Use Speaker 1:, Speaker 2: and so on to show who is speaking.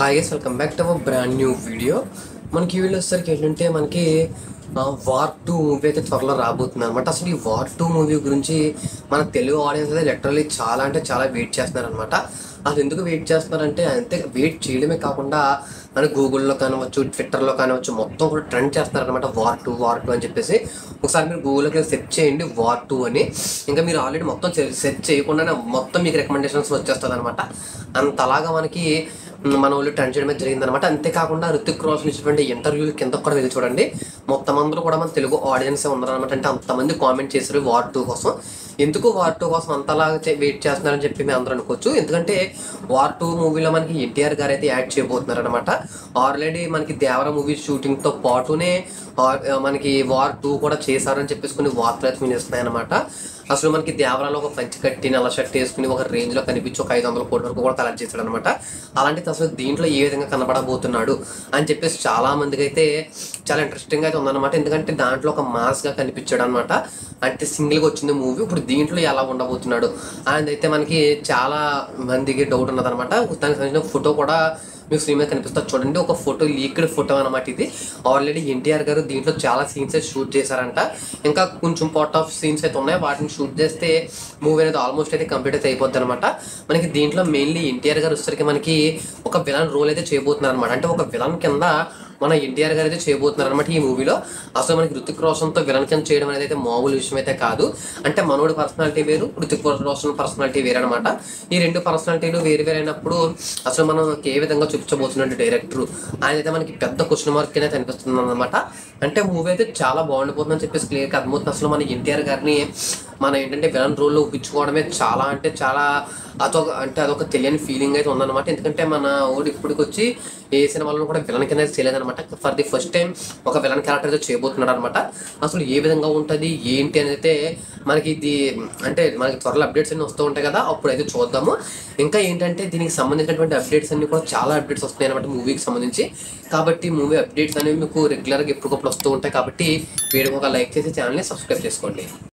Speaker 1: hi guys welcome back to our brand new video మనకి ఈ video వచ్చేసరికి ఏంటంటే మనకి వార్ టూ మూవీ అయితే త్వరలో రాబోతుంది అనమాట అసలు ఈ వార్ టూ మూవీ గురించి మన తెలుగు ఆడియన్స్ అయితే లిటరల్లీ చాలా అంటే చాలా వెయిట్ చేస్తున్నారు అనమాట అది ఎందుకు వెయిట్ చేస్తున్నారంటే అంతే వెయిట్ చేయడమే కాకుండా మన గూగుల్లో కానివచ్చు ట్విట్టర్లో కానివచ్చు మొత్తం కూడా ట్రెండ్ చేస్తున్నారు అనమాట వార్ టూ వార్ టూ అని చెప్పేసి ఒకసారి మీరు గూగుల్లోకి సెర్చ్ చేయండి వార్ టూ అని ఇంకా మీరు ఆల్రెడీ మొత్తం సెర్చ్ చేయకుండానే మొత్తం మీకు రికమెండేషన్స్ వచ్చేస్తుంది అనమాట అంతలాగా మనకి మ్, మన వాళ్ళు ట్రెండ్ చేయడమే జరిగింది అనమాట అంతేకాకుండా రుతిక్ రోషన్ ఇచ్చినటువంటి ఇంటర్వ్యూలు కింద కూడా వెళ్ళి చూడండి మొత్తం అందరూ కూడా మన తెలుగు ఆడియన్సే ఉన్నారు అనమాట అంటే అంతమంది కామెంట్ చేశారు వార్ టూ కోసం ఎందుకు వార్ టూ కోసం అంతలాగా వెయిట్ చేస్తున్నారని చెప్పి మేము అందరూ అనుకోవచ్చు ఎందుకంటే వార్ టూ మూవీలో మనకి ఎన్టీఆర్ గారు అయితే యాక్ట్ చేయబోతున్నారు అనమాట ఆల్రెడీ మనకి దేవర మూవీ షూటింగ్ తో పాటునే ఆ- మనకి వార్ టూ కూడా చేశారని చెప్పేసి కొన్ని వార్తలు అయితే వినిస్తున్నాయి అనమాట అసలు మనకి దేవరాలో ఒక పంచి కట్టి నల్ల షర్ట్ వేసుకుని ఒక రేంజ్ లో కనిపించి ఒక ఐదు వందల కోట్ల వరకు కూడా కలెక్ట్ చేశాడు అనమాట అలాంటిది అసలు దీంట్లో ఏ విధంగా కనబడబోతున్నాడు అని చెప్పేసి చాలా మందికి అయితే చాలా ఇంట్రెస్టింగ్ అయితే ఉందన్నమాట ఎందుకంటే దాంట్లో ఒక మాస్ గా కనిపించాడు అనమాట అంటే సింగిల్ గా వచ్చింది మూవీ ఇప్పుడు దీంట్లో ఎలా ఉండబోతున్నాడు అనేది అయితే మనకి చాలా మందికి డౌట్ ఉన్నదన్నమాట దానికి సంబంధించిన ఫోటో కూడా మీకు స్క్రీన్ మీద కనిపిస్తుంది చూడండి ఒక ఫోటో లీక్డ్ ఫోటో అనమాట ఇది ఆల్రెడీ ఎన్టీఆర్ గారు దీంట్లో చాలా సీన్స్ అయితే షూట్ చేశారంట ఇంకా కొంచెం పార్ట్ ఆఫ్ సీన్స్ అయితే ఉన్నాయి వాటిని షూట్ చేస్తే మూవీ అనేది ఆల్మోస్ట్ అయితే కంప్లీట్ అయితే అయిపోద్ది అనమాట మనకి దీంట్లో మెయిన్లీ ఎన్టీఆర్ గారు వచ్చేసరికి మనకి ఒక విలన్ రోల్ అయితే చేయబోతున్నారు అనమాట అంటే ఒక విలన్ కింద మన ఎన్టీఆర్ గారు అయితే చేయబోతున్నారు అనమాట ఈ మూవీలో అసలు మనకి రుతిక్ రోషన్తో విలన్ కింద చేయడం అనేది అయితే మామూలు విషయం అయితే కాదు అంటే మనోడి పర్సనాలిటీ వేరు రుతిక్ రోషన్ పర్సనాలిటీ వేరు అనమాట ఈ రెండు పర్సనాలిటీలు వేరు వేరు అయినప్పుడు అసలు మనం ఏ విధంగా చూపించబోతున్నట్టు డైరెక్టర్ ఆయన అయితే మనకి పెద్ద క్వశ్చన్ మార్క్ అనేది అనిపిస్తుంది అనమాట అంటే మూవీ అయితే చాలా బాగుండిపోతుందని చెప్పేసి క్లియర్గా అర్థమవుతుంది అసలు మన ఎన్టీఆర్ గారిని మన ఏంటంటే విలన్ రోల్లో ఊహించుకోవడమే చాలా అంటే చాలా అదొక అంటే అదొక తెలియని ఫీలింగ్ అయితే ఉందన్నమాట ఎందుకంటే మన ఓడి ఇప్పటికి వచ్చి ఏ సినిమాలో కూడా విలన్ కింద చేయలేదన్నమాట ఫర్ ది ఫస్ట్ టైం ఒక విలన్ క్యారెక్టర్ అయితే చేయబోతున్నాడు అనమాట అసలు ఏ విధంగా ఉంటుంది ఏంటి అని అయితే మనకి ఇది అంటే మనకి త్వరలో అప్డేట్స్ అన్ని వస్తూ ఉంటాయి కదా అప్పుడు అయితే చూద్దాము ఇంకా ఏంటంటే దీనికి సంబంధించినటువంటి అప్డేట్స్ అన్ని కూడా చాలా అప్డేట్స్ వస్తున్నాయి అనమాట మూవీకి సంబంధించి కాబట్టి మూవీ అప్డేట్స్ అనేవి మీకు రెగ్యులర్గా ఎప్పటికప్పుడు వస్తూ ఉంటాయి కాబట్టి వీడియో ఒక లైక్ చేసి ఛానల్ని సబ్స్క్రైబ్ చేసుకోండి